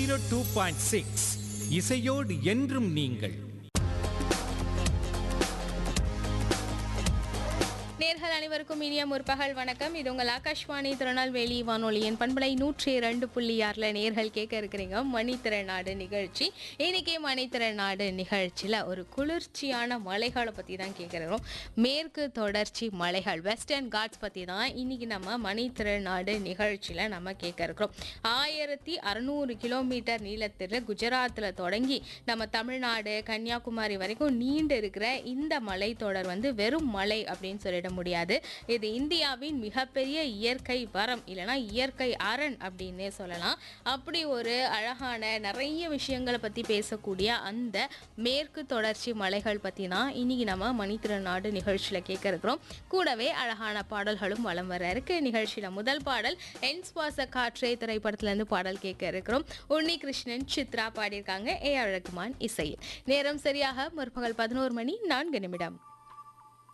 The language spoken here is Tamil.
ஜீரோ டூ பாயிண்ட் சிக்ஸ் இசையோடு என்றும் நீங்கள் நேர்கள் அனைவருக்கும் இனிய முற்பகல் வணக்கம் இது உங்கள் ஆகாஷ்வாணி திருநெல்வேலி வானொலியின் பண்பலை நூற்றி இரண்டு புள்ளி ஆறில் நேர்கள் கேட்க இருக்கிறீங்க மணித்திறநாடு நிகழ்ச்சி இன்னைக்கு மணித்திறநாடு நிகழ்ச்சியில் ஒரு குளிர்ச்சியான மலைகளை பற்றி தான் கேட்குறோம் மேற்கு தொடர்ச்சி மலைகள் வெஸ்டர்ன் காட்ஸ் பற்றி தான் இன்னைக்கு நம்ம மணித்திறநாடு நிகழ்ச்சியில் நம்ம கேட்க இருக்கிறோம் ஆயிரத்தி அறநூறு கிலோமீட்டர் நீளத்தில் குஜராத்தில் தொடங்கி நம்ம தமிழ்நாடு கன்னியாகுமரி வரைக்கும் நீண்டு இருக்கிற இந்த மலைத்தொடர் வந்து வெறும் மலை அப்படின்னு சொல்லிட முடியாது இது இந்தியாவின் மிகப்பெரிய இயற்கை வரம் இல்லைன்னா இயற்கை அரண் அப்படின்னே சொல்லலாம் அப்படி ஒரு அழகான நிறைய விஷயங்களை பற்றி பேசக்கூடிய அந்த மேற்கு தொடர்ச்சி மலைகள் பற்றி தான் இன்னைக்கு நம்ம மணித்திறநாடு நிகழ்ச்சியில் கேட்க இருக்கிறோம் கூடவே அழகான பாடல்களும் வலம் வர இருக்கு நிகழ்ச்சியில் முதல் பாடல் என் சுவாச காற்றே திரைப்படத்துலேருந்து பாடல் கேட்க இருக்கிறோம் உன்னி கிருஷ்ணன் சித்ரா பாடியிருக்காங்க ஏ ஆர் ரகுமான் இசையில் நேரம் சரியாக முற்பகல் பதினோரு மணி நான்கு நிமிடம்